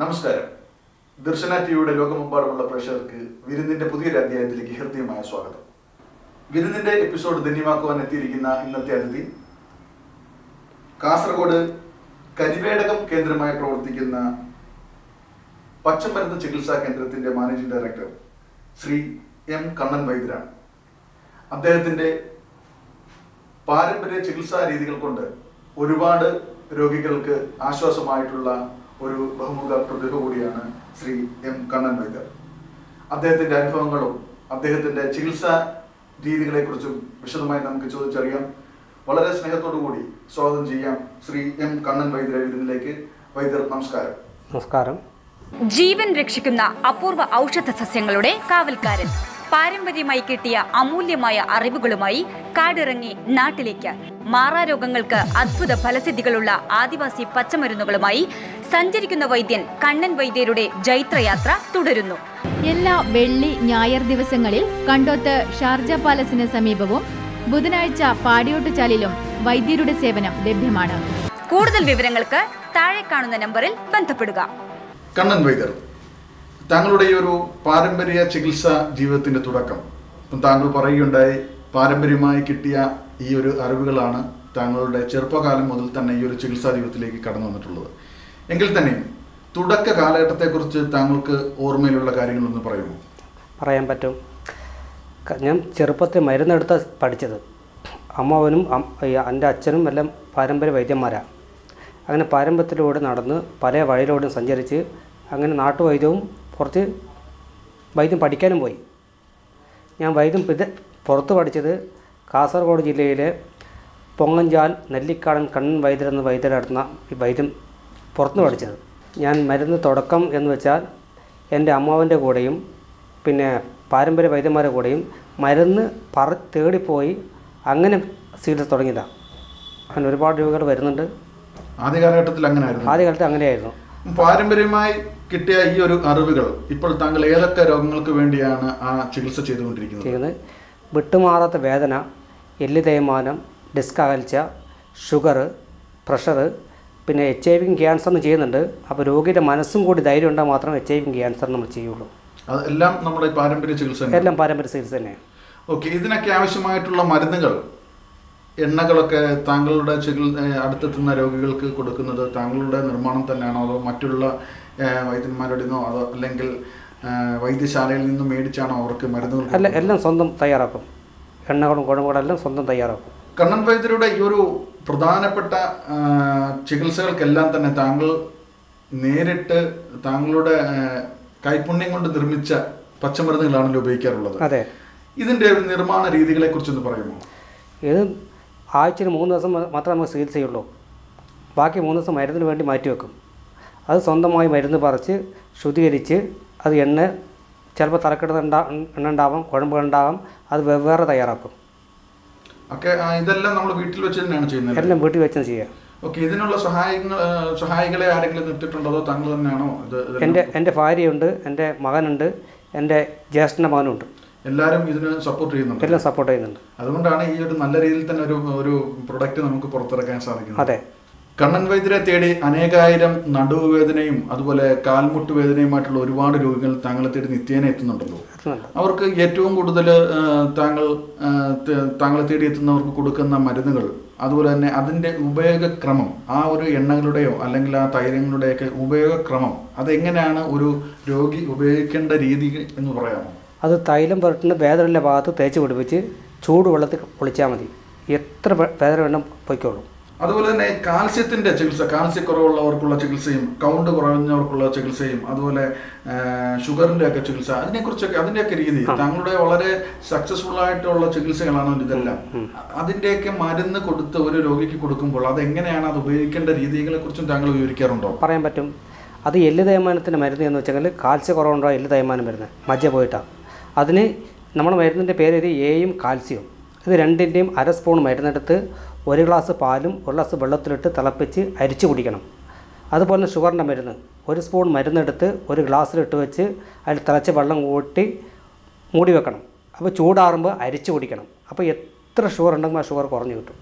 നമസ്കാരം ദർശന ടിവിയുടെ ലോകമെമ്പാടുമുള്ള പ്രേക്ഷകർക്ക് വിരുന്നിന്റെ പുതിയൊരു അധ്യായത്തിലേക്ക് ഹൃദ്യമായ സ്വാഗതം വിരുന്നിന്റെ എപ്പിസോഡ് ധന്യമാക്കുവാൻ എത്തിയിരിക്കുന്ന ഇന്നത്തെ അതിഥി കാസർഗോഡ് കരിവേടകം കേന്ദ്രമായി പ്രവർത്തിക്കുന്ന പച്ചമരുന്ന് ചികിത്സാ കേന്ദ്രത്തിന്റെ managing director Shri M Kannan വൈദ്യരാണ് അദ്ദേഹത്തിന്റെ പാരമ്പര്യ ചികിത്സാ രീതികൾ കൊണ്ട് ഒരുപാട് രോഗികൾക്ക് ആശ്വാസമായിട്ടുള്ള ഒരു ബഹുമുഖ പ്രതിഭ കൂടിയാണ് ശ്രീ എം കണ്ണൻ വൈദ്യർ അദ്ദേഹത്തിന്റെ അനുഭവങ്ങളും അദ്ദേഹത്തിന്റെ ചികിത്സാ രീതികളെക്കുറിച്ചും വിശദമായി നമുക്ക് ചോദിച്ചറിയാം വളരെ സ്നേഹത്തോടു കൂടി സ്വാഗതം ചെയ്യാം ശ്രീ എം കണ്ണൻ വൈദ്യരെ വിരുന്നിലേക്ക് വൈദ്യർ നമസ്കാരം നമസ്കാരം ജീവൻ രക്ഷിക്കുന്ന അപൂർവ ഔഷധ സസ്യങ്ങളുടെ കാവൽക്കാരൻ പാരമ്പര്യമായി കിട്ടിയ അമൂല്യമായ അറിവുകളുമായി കാടിറങ്ങി നാട്ടിലേക്ക് മാറാരോഗങ്ങൾക്ക് അദ്ഭുത ഫലസിദ്ധികളുള്ള ആദിവാസി പച്ചമരുന്നുകളുമായി സഞ്ചരിക്കുന്ന വൈദ്യൻ കണ്ണൻ വൈദ്യരുടെ ജൈത്രയാത്ര തുടരുന്നു എല്ലാ വെള്ളി ഞായർ ദിവസങ്ങളിൽ കണ്ടോത്ത് ഷാർജ പാലസിന് സമീപവും ബുധനാഴ്ച പാടിയോട്ടുചാലിലും വൈദ്യരുടെ സേവനം ലഭ്യമാണ് കൂടുതൽ വിവരങ്ങൾക്ക് താഴെ കാണുന്ന നമ്പറിൽ ബന്ധപ്പെടുക കണ്ണൻ വൈദ്യർ താങ്കളുടെ ഈ ഒരു പാരമ്പര്യ ചികിത്സാ ജീവിതത്തിന്റെ തുടക്കം ഇപ്പം താങ്കൾ പറയുകയുണ്ടായി പാരമ്പര്യമായി കിട്ടിയ ഈ ഒരു അറിവുകളാണ് താങ്കളുടെ ചെറുപ്പകാലം മുതൽ തന്നെ ഈ ഒരു ചികിത്സാ ജീവിതത്തിലേക്ക് കടന്നു വന്നിട്ടുള്ളത് എങ്കിൽ തന്നെ തുടക്ക കാലഘട്ടത്തെക്കുറിച്ച് താങ്കൾക്ക് ഓർമ്മയിലുള്ള കാര്യങ്ങളൊന്ന് പറയുമോ പറയാൻ പറ്റും ക- ഞാൻ ചെറുപ്പത്തിൽ മരുന്നെടുത്ത പഠിച്ചത് അമ്മാവനും അം- ഈ എൻ്റെ അച്ഛനും എല്ലാം പാരമ്പര്യ വൈദ്യന്മാരാണ് അങ്ങനെ പാരമ്പര്യത്തിലൂടെ നടന്ന് പല വഴിയിലൂടെയും സഞ്ചരിച്ച് അങ്ങനെ നാട്ടുവൈദ്യവും കുറച്ച് വൈദ്യം പഠിക്കാനും പോയി ഞാൻ വൈദ്യം ഇത് പുറത്ത് പഠിച്ചത് കാസർഗോഡ് ജില്ലയിലെ പൊങ്ങഞ്ചാൽ നെല്ലിക്കാടൻ കണ്ണൻ വൈദ്യർ എന്ന വൈദ്യരടുത്തുന്ന ഈ വൈദ്യം പുറത്തുനിന്ന് പഠിച്ചത് ഞാൻ മരുന്ന് തുടക്കം എന്ന് വെച്ചാൽ എൻ്റെ അമ്മാവൻ്റെ കൂടെയും പിന്നെ പാരമ്പര്യ വൈദ്യന്മാരുടെ കൂടെയും മരുന്ന് പറ തേടിപ്പോയി അങ്ങനെ ചികിത്സ തുടങ്ങിയതാണ് അങ്ങനെ ഒരുപാട് രോഗികൾ വരുന്നുണ്ട് ആദ്യ കാലഘട്ടത്തിൽ അങ്ങനെ ആയിരുന്നു ആദ്യകാലത്ത് അങ്ങനെയായിരുന്നു പാരമ്പര്യമായി കിട്ടിയ ഈ ഒരു അറിവുകൾ ഇപ്പോൾ താങ്കൾ ഏതൊക്കെ രോഗങ്ങൾക്ക് വേണ്ടിയാണ് ആ ചികിത്സ ചെയ്തുകൊണ്ടിരിക്കുന്നത് ചെയ്യുന്നത് വിട്ടുമാറാത്ത വേദന എല്ല് തേയ്മാനം ഡിസ്ക് അകൽച്ച ഷുഗർ പ്രഷർ പിന്നെ എച്ച് ഐ വിയും ക്യാൻസറിന് ചെയ്യുന്നുണ്ട് അപ്പോൾ രോഗിയുടെ മനസ്സും കൂടി ധൈര്യം ഉണ്ടാൽ മാത്രമേ എച്ച് ഐ വിയും ക്യാൻസർ നമ്മൾ ചെയ്യുള്ളൂ അതെല്ലാം നമ്മുടെ ഈ പാരമ്പര്യ ചികിത്സ തന്നെ. എല്ലാം പാരമ്പര്യ ചികിത്സ തന്നെ ഓക്കെ ഇതിനൊക്കെ ആവശ്യമായിട്ടുള്ള മരുന്നുകൾ എണ്ണകളൊക്കെ താങ്കളുടെ ചികിൽ ഏഹ് അടുത്തെത്തുന്ന രോഗികൾക്ക് കൊടുക്കുന്നത് താങ്കളുടെ നിർമ്മാണം തന്നെയാണോ അതോ മറ്റുള്ള ഏഹ് വൈദ്യന്മാരുടെ നിന്നോ അതോ അല്ലെങ്കിൽ ഏഹ് വൈദ്യശാലയിൽ നിന്നും മേടിച്ചാണോ അവർക്ക് മരുന്നുകൾ അല്ല എല്ലാം സ്വന്തം തയ്യാറാക്കും എണ്ണകളും കുഴമ്പുകളും എല്ലാം സ്വന്തം തയ്യാറാക്കും കണ്ണൻ വൈദ്യരുടെ ഈ ഒരു പ്രധാനപ്പെട്ട ആ, ചികിത്സകൾക്കെല്ലാം തന്നെ താങ്കൾ നേരിട്ട് താങ്കളുടെ ആ, കൈപുണ്യം കൊണ്ട് നിർമ്മിച്ച പച്ചമരുന്നുകളാണല്ലോ ഉപയോഗിക്കാറുള്ളത് അതെ ഇതിന്റെ ഒരു നിർമ്മാണ രീതികളെ കുറിച്ചൊന്ന് പറയുമോ ഇത് ആഴ്ചയിൽ മൂന്ന് ദിവസം മ- മാത്രമേ നമുക്ക് ചികിത്സയുള്ളൂ ബാക്കി മൂന്ന് ദിവസം മരുന്നിന് വേണ്ടി മാറ്റി വെക്കും അത് സ്വന്തമായി മരുന്ന് പറിച്ച് ശുദ്ധീകരിച്ച് അത് എണ്ണ ചിലപ്പോൾ തലക്കെട്ട് ഉണ്ടാ എണ്ണ ഉണ്ടാവാം കുഴമ്പുകളുണ്ടാവാം അത് വെവ്വേറെ തയ്യാറാക്കും ഒക്കെ ആ, ഇതെല്ലാം നമ്മൾ വീട്ടിൽ വെച്ച് തന്നെയാണ് ചെയ്യുന്നത് എല്ലാം വീട്ടിൽ വെച്ചും ചെയ്യാം ഓക്കെ ഇതിനുള്ള സഹായങ്ങൾ ആ, സഹായികളെ ആരെങ്കിലും നിർത്തിയിട്ടുണ്ടോ അതോ താങ്കൾ തന്നെയാണോ ഇത് ഇതെല്ലാം? എൻ്റെ എൻ്റെ ഭാര്യയുണ്ട് എൻ്റെ മകനുണ്ട് എൻ്റെ ജ്യേഷ്ഠൻ്റെ മകനുണ്ട് എല്ലാവരും ഇതിന് സപ്പോർട്ട് ചെയ്യുന്നുണ്ട് എല്ലാം സപ്പോർട്ട് ചെയ്യുന്നുണ്ട് അതുകൊണ്ടാണ് ഈ ഒരു നല്ല രീതിയിൽ തന്നെ ഒരു ഒരു പ്രൊഡക്റ്റ് നമുക്ക് പുറത്തിറക്കാൻ സാധിക്കുന്നത് അതെ കണ്ണൻ വൈദ്യരെ തേടി അനേകായിരം നടുവ് വേദനയും അതുപോലെ കാൽമുട്ട് വേദനയുമായിട്ടുള്ള ഒരുപാട് രോഗികൾ താങ്കളെ തേടി നിത്യേന എത്തുന്നുണ്ടല്ലോ എത്തുന്നുണ്ട് അവർക്ക് ഏറ്റവും കൂടുതൽ താങ്കൾ ആ, ത- താങ്കളെ തേടി എത്തുന്നവർക്ക് കൊടുക്കുന്ന മരുന്നുകൾ അതുപോലെ തന്നെ അതിൻ്റെ ഉപയോഗക്രമം ആ ഒരു എണ്ണകളുടെയോ അല്ലെങ്കിൽ ആ തൈലങ്ങളുടെയൊക്കെ ഉപയോഗക്രമം അതെങ്ങനെയാണ് ഒരു രോഗി ഉപയോഗിക്കേണ്ട രീതി എന്ന് പറയാമോ അത് തൈലം പുരട്ടുന്ന വേദനയുള്ള ഭാഗത്ത് തേച്ച് പിടിപ്പിച്ച് ചൂടുവെള്ളത്തിൽ പൊളിച്ചാൽ മതി എത്ര വേ- വേദന വേണം പൊയ്ക്കോളും അതുപോലെ തന്നെ കാൽസ്യത്തിന്റെ ചികിത്സ കാൽസ്യക്കുറവുള്ളവർക്കുള്ള ചികിത്സയും കൗണ്ട് കുറഞ്ഞവർക്കുള്ള ചികിത്സയും അതുപോലെ ആ, ഷുഗറിന്റെ ഒക്കെ ചികിത്സ അതിനെക്കുറിച്ചൊക്കെ അതിന്റെയൊക്കെ രീതി താങ്കളുടെ വളരെ സക്സസ്ഫുൾ ആയിട്ടുള്ള ചികിത്സകളാണ് ഇതെല്ലാം അതിന്റെയൊക്കെ മരുന്ന് കൊടുത്ത് ഒരു രോഗിക്ക് കൊടുക്കുമ്പോൾ അതെങ്ങനെയാണ് അത് ഉപയോഗിക്കേണ്ട രീതികളെ കുറിച്ചും താങ്കൾ വിവരിക്കാറുണ്ടോ പറയാൻ പറ്റും അത് എല്ല് തേയ്മാനത്തിൻ്റെ മരുന്ന് എന്ന് വെച്ചാൽ കാൽസ്യ കുറവുണ്ടോ എല്ല് തേയ്മാനം വരുന്നത് മജ്ജ പോയിട്ടാണ് അതിന് നമ്മുടെ മരുന്നിൻ്റെ പേര് ഇത് എയും കാൽസ്യവും ഇത് രണ്ടിൻ്റെയും അര സ്പൂൺ മരുന്നെടുത്ത് ഒരു ഗ്ലാസ് പാലും ഒരു ഗ്ലാസ് വെള്ളത്തിലിട്ട് തിളപ്പിച്ച് അരിച്ചു കുടിക്കണം അതുപോലെ തന്നെ ഷുഗറിൻ്റെ മരുന്ന് ഒരു സ്പൂൺ മരുന്നെടുത്ത് ഒരു ഗ്ലാസ്സിലിട്ട് വെച്ച് അതിൽ തിളച്ച വെള്ളം കൂട്ടി മൂടി വെക്കണം അപ്പോൾ ചൂടാറുമ്പോൾ അരിച്ചു കുടിക്കണം അപ്പോൾ എത്ര ഷുഗർ ഉണ്ടെങ്കിൽ ആ ഷുഗർ കുറഞ്ഞു കിട്ടും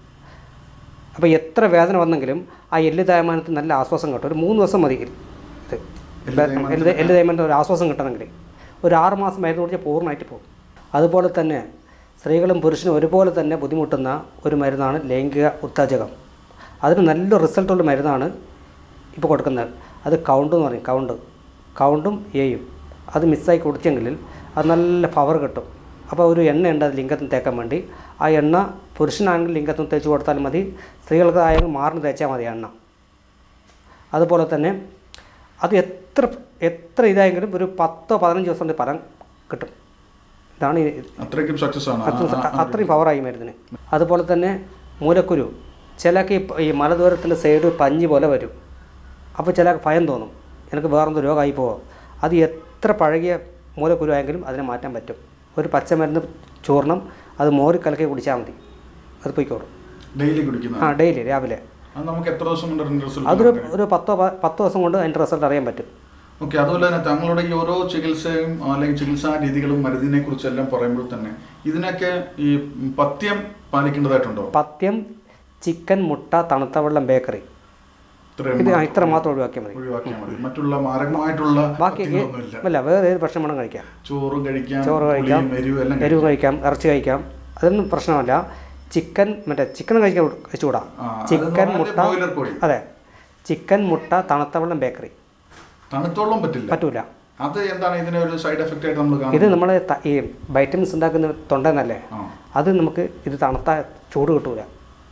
അപ്പോൾ എത്ര വേദന വന്നെങ്കിലും ആ എല്ല് തേയ്മാനത്തിന് നല്ല ആശ്വാസം കിട്ടും ഒരു മൂന്ന് ദിവസം മതി ഇത് എല്ല് തേയ്മാനത്തിന് എല്ല് എല്ല് തേയ്മാനത്തിന് ഒരു ആശ്വാസം കിട്ടണമെങ്കിൽ ഒരു ആറ് മാസം മരുന്ന് കുടിച്ചാൽ പൂർണ്ണമായിട്ട് പോകും അതുപോലെ തന്നെ സ്ത്രീകളും പുരുഷനും ഒരുപോലെ തന്നെ ബുദ്ധിമുട്ടുന്ന ഒരു മരുന്നാണ് ലൈംഗിക ഉത്തേജകം അതിന് നല്ല റിസൾട്ടുള്ള മരുന്നാണ് ഇപ്പോൾ കൊടുക്കുന്നത് അത് കൗണ്ട് എന്ന് പറയും കൗണ്ട് കൗണ്ടും എയും അത് മിസ്സായി കുടിച്ചെങ്കിൽ അത് നല്ല പവർ കിട്ടും അപ്പോൾ ഒരു എണ്ണയുണ്ട് അത് ലിംഗത്തിന് തേക്കാൻ വേണ്ടി ആ എണ്ണ പുരുഷനാണെങ്കിൽ ലിംഗത്തിന് തേച്ച് കൊടുത്താൽ മതി സ്ത്രീകൾക്ക് ആയെങ്കിൽ മാറിന് തേച്ചാൽ മതി ആ എണ്ണ അതുപോലെ തന്നെ അത് എത്ര എത്ര ഇതായെങ്കിലും ഒരു പത്തോ പതിനഞ്ച് ദിവസം കൊണ്ട് ഫലം കിട്ടും ഇതാണ് ഈ അത്രയ്ക്കും സക്സസ് ആണ് അത്ര- ആ, ആ, ആ. അത്രയും പവറായി മരുന്നിന് അതുപോലെ തന്നെ മൂലക്കുരു ചിലക്ക് ഈ പ- ഈ മലദ്വാരത്തിൻ്റെ സൈഡ് പഞ്ഞി പോലെ വരും അപ്പോൾ ചിലക്ക് ഭയം തോന്നും എനിക്ക് വേറെന്തോ രോഗമായി പോവോ അത് എത്ര പഴകിയ മൂലക്കുരു ആയെങ്കിലും അതിനെ മാറ്റാൻ പറ്റും ഒരു പച്ചമരുന്ന് ചൂർണം അത് മോരി കലക്കി കുടിച്ചാൽ മതി അത് പോയിക്കോളും ഡെയിലി ആ കുടിക്കുന്ന ഡെയിലി രാവിലെ അത് നമുക്ക് എത്ര ദിവസം കൊണ്ട് അതിന്റെ റിസൾട്ട് അതൊരു ഒരു പത്തോ പ- പത്ത് ദിവസം കൊണ്ട് അതിൻ്റെ റിസൾട്ട് അറിയാൻ പറ്റും ഓക്കെ അതുപോലെ തന്നെ തങ്ങളുടെ ഈ ഓരോ ചികിത്സയും അല്ലെങ്കിൽ ചികിത്സാ രീതികളും മരുന്നിനെ കുറിച്ചെല്ലാം പറയുമ്പോൾ തന്നെ ഇതിനൊക്കെ ഈ പഥ്യം പാലിക്കേണ്ടതായിട്ടുണ്ടോ പഥ്യം ചിക്കൻ മുട്ട തണുത്ത വെള്ളം ബേക്കറി ഇത്രയും ഇത് മാത്രം ഇത്ര മാത്രം ഒഴിവാക്കിയാൽ മതി ഒഴിവാക്കിയാൽ മതി മറ്റുള്ള മാരകമായിട്ടുള്ള ബാക്കി പഥ്യങ്ങളൊന്നുമില്ല അല്ല വേറെ ഏത് ഭക്ഷണം വേണം കഴിക്കാം ചോറും കഴിക്കാം ചോറ് കഴിക്കാം പുളിയും എരിവും എല്ലാം എരിവ് കഴിക്കാം. കഴിക്കാം ഇറച്ചി കഴിക്കാം അതൊന്നും പ്രശ്നമല്ല ചിക്കൻ മറ്റേ ചിക്കൻ കഴിക്കാൻ കഴിച്ചുകൂടാ ആ, അതെന്ന് ചിക്കൻ പറഞ്ഞാൽ മുട്ട broiler കോഴി. അതെ ചിക്കൻ മുട്ട തണുത്ത വെള്ളം ബേക്കറി തണുത്തോളം പറ്റില്ല പറ്റൂല അത് എന്താണ് ഇതിനെ ഒരു സൈഡ് എഫക്റ്റ് ആയിട്ട് നമ്മൾ ഇത് കാണുന്നത് നമ്മൾ ഈ വൈറ്റമിൻസ് ഉണ്ടാക്കുന്ന തൊണ്ടെന്നല്ലേ ആ. അത് നമുക്ക് ഇത് തണുത്ത ചൂട് കിട്ടൂല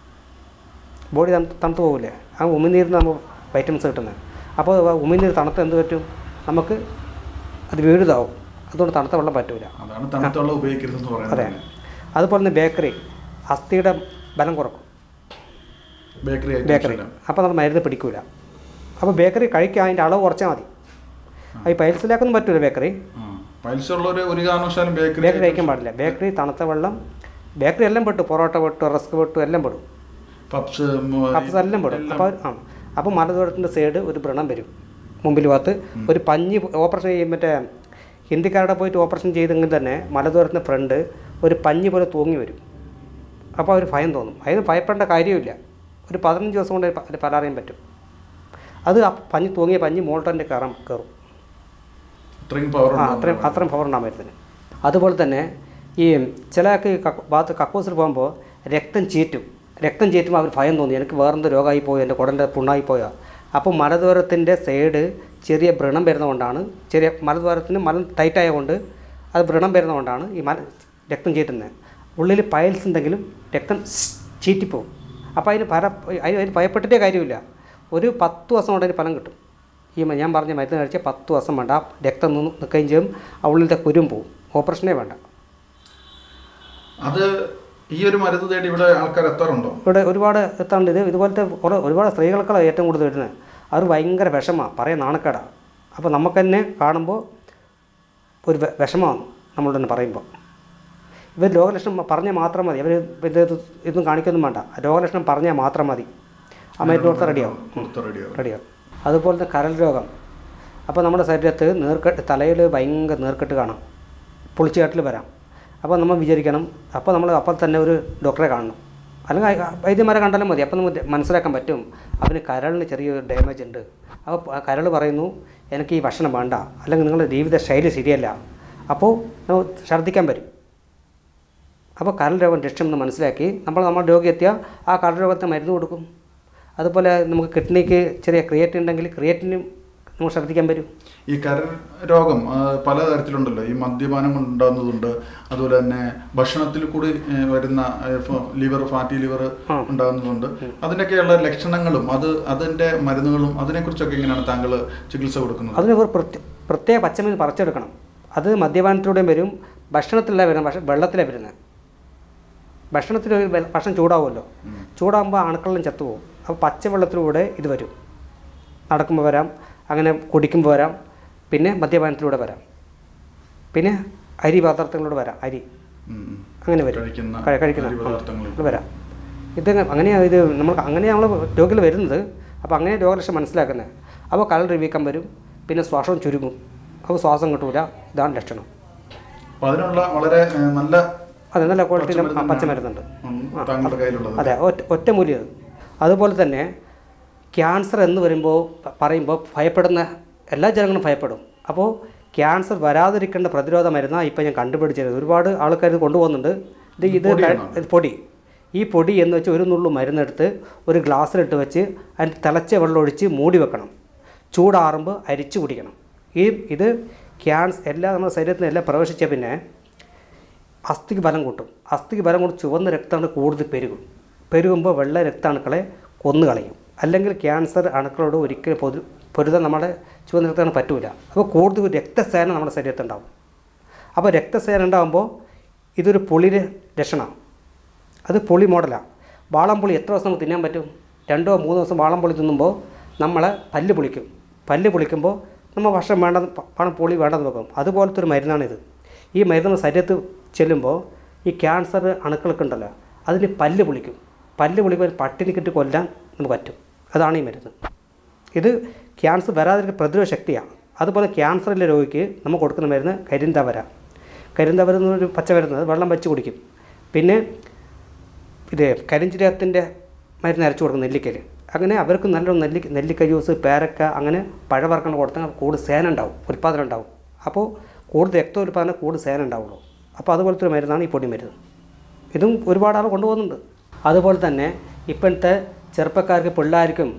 ബോഡി തണുത്ത് തണുത്ത് പോകില്ലേ ആ ഉമിനീരിന് നമ്മൾ വൈറ്റമിൻസ് കിട്ടുന്നത് അപ്പോൾ ഉമിനീര് തണുത്ത് എന്ത് പറ്റും നമുക്ക് അത് വീഴുതാവും അതുകൊണ്ട് തണുത്ത വെള്ളം പറ്റൂല അതാണ് തണുത്തോളം ഉപയോഗിക്കരുതെന്ന് പറയുന്നത് അതെ അതുപോലെ തന്നെ ബേക്കറി അസ്ഥിയുടെ ബലം കുറക്കും ബേക്കറി ബേക്കറി അപ്പോൾ നമ്മൾ മരുന്ന് പിടിക്കൂല അപ്പോൾ ബേക്കറി കഴിക്കാൻ അതിൻ്റെ അളവ് കുറച്ചാൽ മതി ഈ പൈൽസിലേക്കൊന്നും പറ്റൂല ബേക്കറി പൈൽസ് ഉള്ളവര് ഒരു കാരണവശാലും ബേക്കറി ബേക്കറി കഴിക്കാൻ പാടില്ല ബേക്കറി തണുത്ത വെള്ളം ബേക്കറി എല്ലാം പെട്ടു പൊറോട്ട പെട്ടു റസ്ക് പെട്ടു എല്ലാം പെടും പപ്സ് കപ്സ് എല്ലാം പെടും അപ്പോൾ ആ അപ്പോൾ മലദൂരത്തിൻ്റെ സൈഡ് ഒരു വ്രണം വരും മുമ്പിൽ ഭാഗത്ത് ഒരു പഞ്ഞി ഓപ്പറേഷൻ ചെയ്യും മറ്റേ ഹിന്ദിക്കാരുടെ പോയിട്ട് ഓപ്പറേഷൻ ചെയ്തെങ്കിൽ തന്നെ മലദൂരത്തിൻ്റെ ഫ്രണ്ട് ഒരു പഞ്ഞി പോലെ തൂങ്ങി വരും അപ്പോൾ അവർ ഭയം തോന്നും അതിന് ഭയപ്പെടേണ്ട കാര്യമില്ല ഒരു പതിനഞ്ച് ദിവസം കൊണ്ട് പ- പല അറിയാൻ പറ്റും അത് ആ പഞ്ഞി തൂങ്ങിയ പഞ്ഞി മോൾട്ടൻ്റെ കയറാൻ കയറും ഇത്രയും പവർ ആ അത്രയും അത്രയും പവർ ഉണ്ടാകും മരുന്നിന് അതുപോലെ തന്നെ ഈ ചിലക്ക് ഭാഗത്ത് കക്കൂസിൽ പോകുമ്പോൾ രക്തം ചീറ്റും രക്തം ചീറ്റുമ്പോൾ അവർ ഭയം തോന്നി എനിക്ക് വേറെന്തോ രോഗമായി പോയോ എൻ്റെ കുടൻ്റെ പുണ്ണായി പോയോ അപ്പോൾ മലദ്വാരത്തിൻ്റെ സൈഡ് ചെറിയ വ്രണം വരുന്നതുകൊണ്ടാണ് ചെറിയ മലദ്വാരത്തിന് മലം ടൈറ്റ് ആയതുകൊണ്ട് അത് വ്രണം വരുന്നതുകൊണ്ടാണ് ഈ മല രക്തം ചീറ്റുന്നത് ഉള്ളിൽ പയൽസ് ഉണ്ടെങ്കിലും രക്തം ചീറ്റിപ്പോവും അപ്പോൾ അതിന് ഭര അതിന് അതിന് ഭയപ്പെട്ടിട്ടേ കാര്യമില്ല ഒരു പത്ത് ദിവസം കൊണ്ട് അതിന് ഫലം കിട്ടും ഈ മ- ഞാൻ പറഞ്ഞ മരുന്ന് കഴിച്ചാൽ പത്ത് ദിവസം വേണ്ട ആ രക്തം നിന്ന് നിൽക്കുകയും ചെയ്യും ആ ഉള്ളിലത്തെ കുരും പോവും ഓപ്പറേഷനേ വേണ്ട അത് ഈ ഒരു മരുന്ന് തേടി ഇവിടെ ആൾക്കാർ എത്താറുണ്ടോ ഇവിടെ ഒരുപാട് എത്താണ്ട് ഇത് ഇതുപോലത്തെ കുറേ ഒരുപാട് സ്ത്രീകൾക്കാണ് ഏറ്റവും കൂടുതൽ വരുന്നത് അവർ ഭയങ്കര വിഷമമാണ് പറയാൻ നാണക്കേടാണ് അപ്പോൾ നമുക്ക് തന്നെ കാണുമ്പോൾ ഒരു വെ- വിഷമമാണ് നമ്മളോട് തന്നെ പറയുമ്പോൾ ഇവർ രോഗലക്ഷണം പറഞ്ഞാൽ മാത്രം മതി അവർ ഇത് ഇതൊന്നും കാണിക്കൊന്നും വേണ്ട രോഗലക്ഷണം പറഞ്ഞാൽ മാത്രം മതി ആ മരുന്ന് കൊടുത്താൽ റെഡിയാവും കൊടുത്ത റെഡിയാവും റെഡിയാവും അതുപോലെ തന്നെ കരൾ രോഗം അപ്പോൾ നമ്മുടെ ശരീരത്ത് നീർക്കെട്ട് തലയിൽ ഭയങ്കര നീർക്കെട്ട് കാണാം പുളിച്ചുകാട്ടിൽ വരാം അപ്പോൾ നമ്മൾ വിചാരിക്കണം അപ്പോൾ നമ്മൾ അപ്പോൾ തന്നെ ഒരു ഡോക്ടറെ കാണണം അല്ലെങ്കിൽ ആ വൈദ്യന്മാരെ കണ്ടാലും മതി അപ്പോൾ നമുക്ക് മനസ്സിലാക്കാൻ പറ്റും അവന് കരളിന് ചെറിയൊരു ഡാമേജ് ഉണ്ട് അപ്പോൾ കരൾ പറയുന്നു എനിക്ക് ഈ ഭക്ഷണം വേണ്ട അല്ലെങ്കിൽ നിങ്ങളുടെ ജീവിത ശൈലി ശരിയല്ല അപ്പോൾ നമുക്ക് ഛർദ്ദിക്കാൻ വരും അപ്പോൾ കരൾ രോഗം ലക്ഷ്യമെന്ന് മനസ്സിലാക്കി നമ്മൾ നമ്മുടെ രോഗി എത്തിയാൽ ആ കരൾ രോഗത്തിന് മരുന്ന് കൊടുക്കും അതുപോലെ നമുക്ക് കിഡ്നിക്ക് ചെറിയ ക്രിയേറ്റിൻ ഉണ്ടെങ്കിൽ ക്രിയേറ്റിനും നമുക്ക് ശ്രദ്ധിക്കാൻ വരും ഈ കരൾ രോഗം ആ, പല തരത്തിലുണ്ടല്ലോ ഈ മദ്യപാനം കൊണ്ടുണ്ടാകുന്നതുണ്ട് അതുപോലെ തന്നെ ഭക്ഷണത്തിൽ കൂടി ഏ, വരുന്ന ലിവർ ഫാറ്റി ലിവർ ആ. ഉണ്ടാകുന്നതുണ്ട് അതിനൊക്കെയുള്ള ലക്ഷണങ്ങളും അത് അതിന്റെ മരുന്നുകളും അതിനെക്കുറിച്ചൊക്കെ എങ്ങനെയാണ് താങ്കൾ ചികിത്സ കൊടുക്കുന്നത് അതിന് ഒരു പ്രത്യേക പ്രത്യേക പച്ചമരുന്ന് പറിച്ചെടുക്കണം അത് മദ്യപാനത്തിലൂടെയും വരും ഭക്ഷണത്തിലല്ല വരുന്നത് പക്ഷേ വെള്ളത്തിലാണ് വരുന്നത് ഭക്ഷണത്തിൽ ഒരു വെ- ഭക്ഷണം ചൂടാവുമല്ലോ ചൂടാകുമ്പോൾ അണുക്കളെല്ലാം ചത്തുപോകും അപ്പോൾ പച്ചവെള്ളത്തിലൂടെ ഇത് വരും നടക്കുമ്പോൾ വരാം അങ്ങനെ കുടിക്കുമ്പോൾ വരാം പിന്നെ മദ്യപാനത്തിലൂടെ വരാം പിന്നെ അരി പദാർത്ഥങ്ങളിലൂടെ വരാം അരി ഉം, ഉം. അങ്ങനെ വരും കഴിക്കുന്ന കഴി- കഴിക്കുന്ന അരി പദാർത്ഥങ്ങളിൽ. ഇത് വരാം ഇത് അങ്ങനെയാണ് ഇത് നമ്മൾ അങ്ങനെ നമ്മൾ രോഗികൾ വരുന്നത് അപ്പോൾ അങ്ങനെ രോഗലക്ഷണം മനസ്സിലാക്കുന്നത് അപ്പോൾ കരൾ റിവീക്കം വരും പിന്നെ ശ്വാസം ചുരുങ്ങും അപ്പോൾ ശ്വാസം കിട്ടൂല ഇതാണ് ലക്ഷണം അപ്പൊ അതിനുള്ള വളരെ ഏ, നല്ല അത് നല്ല ക്വാളിറ്റിയിലും പച്ചമരുന്ന് പച്ചമരുന്നുണ്ട് ഉം, താങ്കളുടെ കയ്യിലുള്ളത് അതെ ഒറ്റ ഒറ്റമൂല്യം അത് അതുപോലെ തന്നെ ക്യാൻസർ എന്ന് വരുമ്പോൾ പ- പറയുമ്പോൾ ഭയപ്പെടുന്ന എല്ലാ ജനങ്ങളും ഭയപ്പെടും അപ്പോൾ ക്യാൻസർ വരാതിരിക്കേണ്ട പ്രതിരോധ മരുന്നാണ് ഇപ്പം ഞാൻ കണ്ടുപിടിച്ചത് ഒരുപാട് ആൾക്കാർ ഇത് കൊണ്ടുപോകുന്നുണ്ട് ഇത് ഇത് പൊടിയാണോ? ഇത് പൊടി ഈ പൊടി എന്ന് വെച്ച് ഒരു നുള്ളു മരുന്നെടുത്ത് ഒരു ഗ്ലാസ്സിലിട്ട് വെച്ച് അതിന് തിളച്ച വെള്ളം ഒഴിച്ച് മൂടി വെക്കണം ചൂടാറുമ്പോൾ അരിച്ചു കുടിക്കണം ഈ ഇത് ക്യാൻസർ എല്ലാ നമ്മുടെ ശരീരത്തിന് എല്ലാം പ്രവേശിച്ച പിന്നെ അസ്ഥിക്ക് ബലം കൂട്ടും അസ്ഥിക്ക് ബലം കൊണ്ട് ചുവന്ന രക്തമാണ് കൂടുതൽ പെരുകും പെരുകുമ്പോൾ വെള്ള രക്താണുക്കളെ കൊന്നു കളയും അല്ലെങ്കിൽ ക്യാൻസർ അണുക്കളോട് ഒരിക്കലും പൊതു പൊരുതാൻ നമ്മുടെ ചുവന്ന രക്തമാണ് പറ്റൂല അപ്പോൾ കൂടുതൽ രക്തസേന നമ്മുടെ ശരീരത്തുണ്ടാവും അപ്പോൾ രക്തസേന ഉണ്ടാകുമ്പോൾ ഇതൊരു പുളിയുടെ ലക്ഷണമാണ് അത് പുളി മോഡലാണ് വാളംപുളി എത്ര ദിവസം നമുക്ക് തിന്നാൻ പറ്റും രണ്ടോ മൂന്നോ ദിവസം വാളംപുളി തിന്നുമ്പോൾ നമ്മളെ പല്ല് പുളിക്കും പല്ല് പുളിക്കുമ്പോൾ നമ്മൾ ഭക്ഷണം വേണ്ട പണം പുളി വേണ്ടെന്ന് വെക്കും അതുപോലത്തെ ഒരു മരുന്നാണിത് ഈ മരുന്ന് നമ്മുടെ ശരീരത്ത് ചെല്ലുമ്പോൾ ഈ ക്യാൻസർ അണുക്കൾക്ക് ഉണ്ടല്ലോ അതിന് പല്ല് പുളിക്കും പല്ല് പുളിക്കുമ്പോൾ പട്ടിണിക്കിട്ട് കൊല്ലാൻ നമുക്ക് പറ്റും അതാണ് ഈ മരുന്ന് ഇത് ക്യാൻസർ വരാതിരിക്കുന്ന പ്രതിരോധ ശക്തിയാണ് അതുപോലെ ക്യാൻസറിലെ രോഗിക്ക് നമ്മൾ കൊടുക്കുന്ന മരുന്ന് കരിന്തവര കരിന്തവര എന്നൊരു പച്ച മരുന്ന് വെള്ളം വെച്ച് കുടിക്കും പിന്നെ ഇത് കരിഞ്ചീരകത്തിൻ്റെ മരുന്ന് അരച്ച് കൊടുക്കും നെല്ലിക്കയിൽ അങ്ങനെ അവർക്ക് നല്ല നെല്ലി നെല്ലിക്ക ജ്യൂസ് പേരക്ക അങ്ങനെ പഴവർഗ്ഗങ്ങൾ കൊടുത്താൽ കൂടുതൽ സേന ഉണ്ടാവും ഉൽപ്പാദനം ഉണ്ടാവും അപ്പോൾ കൂടുതൽ രക്തോൽപാദനം കൂടുതൽ സേന ഉണ്ടാവുള്ളൂ അപ്പോൾ അതുപോലത്തെ ഒരു മരുന്നാണ് ഈ പൊടി മരുന്ന് ഇതും ഒരുപാട് ആൾ കൊണ്ടുപോകുന്നുണ്ട് അതുപോലെ തന്നെ ഇപ്പോഴത്തെ ചെറുപ്പക്കാർക്ക് പിള്ളേർക്കും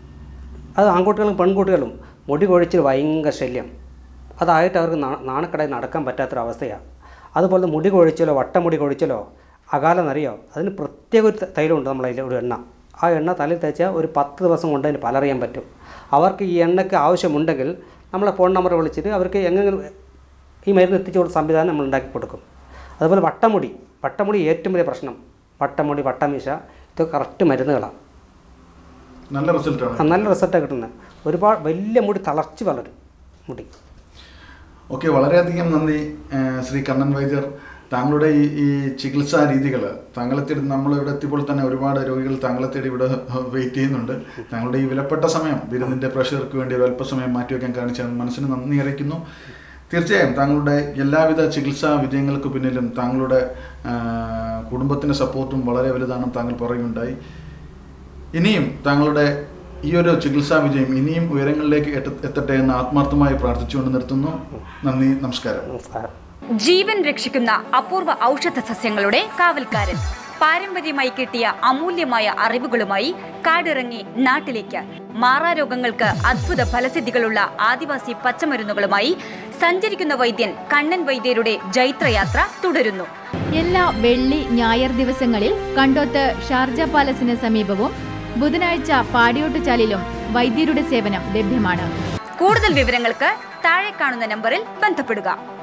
അത് ആൺകുട്ടികളും പെൺകുട്ടികളും മുടി കൊഴിച്ചിൽ ഭയങ്കര ശല്യം അതായിട്ട് അവർക്ക് നാ- നാണക്കടയിൽ നടക്കാൻ പറ്റാത്തൊരവസ്ഥയാണ് അതുപോലെ മുടി കൊഴിച്ചലോ വട്ടമുടി കൊഴിച്ചലോ അകാലനറിയോ അതിന് പ്രത്യേക ഒരു ത- തൈലമുണ്ട് നമ്മളതിൽ ഒരു എണ്ണ ആ എണ്ണ തലയിൽ തേച്ചാൽ ഒരു പത്ത് ദിവസം കൊണ്ട് അതിന് പലറിയാൻ പറ്റും അവർക്ക് ഈ എണ്ണയ്ക്ക് ആവശ്യമുണ്ടെങ്കിൽ നമ്മളെ ഫോൺ നമ്പർ വിളിച്ചിട്ട് അവർക്ക് എങ്ങനെ ഈ മരുന്ന് എത്തിച്ചു കൊടുക്കുന്ന സംവിധാനം നമ്മൾ ഉണ്ടാക്കി കൊടുക്കും അതുപോലെ വട്ടമുടി വട്ടമുടി ഏറ്റവും വലിയ പ്രശ്നം വട്ടമുടി വട്ടമീശ ഇത് കറക്റ്റ് മരുന്നുകളാണ് നല്ല റിസൾട്ടാണ് ആ, നല്ല റിസൾട്ടാണ് കിട്ടുന്നത് ഒരുപാട് വലിയ മുടി തളർച്ച് വളരും മുടി ഓക്കെ വളരെയധികം നന്ദി ഏഹ് ശ്രീ കണ്ണൻ വൈദ്യർ താങ്കളുടെ ഈ ഈ ചികിത്സാ രീതികൾ താങ്കളെ തേടി നമ്മൾ ഇവിടെ എത്തിയപ്പോൾ തന്നെ ഒരുപാട് രോഗികൾ താങ്കളെ തേടി ഇവിടെ വെയിറ്റ് ചെയ്യുന്നുണ്ട് താങ്കളുടെ ഈ വിലപ്പെട്ട സമയം ബിരുദിൻ്റെ പ്രഷർക്ക് വേണ്ടി ഒരു അല്പസമയം മാറ്റിവെക്കാൻ കാണിച്ച മനസ്സിന് നന്ദി അറിയിക്കുന്നു തീർച്ചയായും താങ്കളുടെ എല്ലാവിധ ചികിത്സാ വിജയങ്ങൾക്ക് പിന്നിലും താങ്കളുടെ ആഹ്, കുടുംബത്തിൻ്റെ സപ്പോർട്ടും വളരെ വലുതാണെന്ന് താങ്കൾ പറയുകയുണ്ടായി ഇനിയും താങ്കളുടെ ഈ ഒരു ചികിത്സാ വിജയം ഇനിയും ഉയരങ്ങളിലേക്ക് എത്ത- എത്തട്ടെ എന്ന് ആത്മാർത്ഥമായി പ്രാർത്ഥിച്ചുകൊണ്ട് നിർത്തുന്നു നന്ദി നമസ്കാരം നമസ്കാരം ജീവൻ രക്ഷിക്കുന്ന അപൂർവ ഔഷധ സസ്യങ്ങളുടെ കാവൽക്കാരൻ പാരമ്പര്യമായി കിട്ടിയ അമൂല്യമായ അറിവുകളുമായി കാടിറങ്ങി നാട്ടിലേക്ക് മാറാരോഗങ്ങൾക്ക് അദ്ഭുത ഫലസിദ്ധികളുള്ള ആദിവാസി പച്ചമരുന്നുകളുമായി സഞ്ചരിക്കുന്ന വൈദ്യൻ കണ്ണൻ വൈദ്യരുടെ ജൈത്രയാത്ര തുടരുന്നു എല്ലാ വെള്ളി ഞായർ ദിവസങ്ങളിൽ കണ്ടോത്ത് ഷാർജ പാലസിന് സമീപവും ബുധനാഴ്ച പാടിയോട്ടുചാലിലും വൈദ്യരുടെ സേവനം ലഭ്യമാണ് കൂടുതൽ വിവരങ്ങൾക്ക് താഴെ കാണുന്ന നമ്പറിൽ ബന്ധപ്പെടുക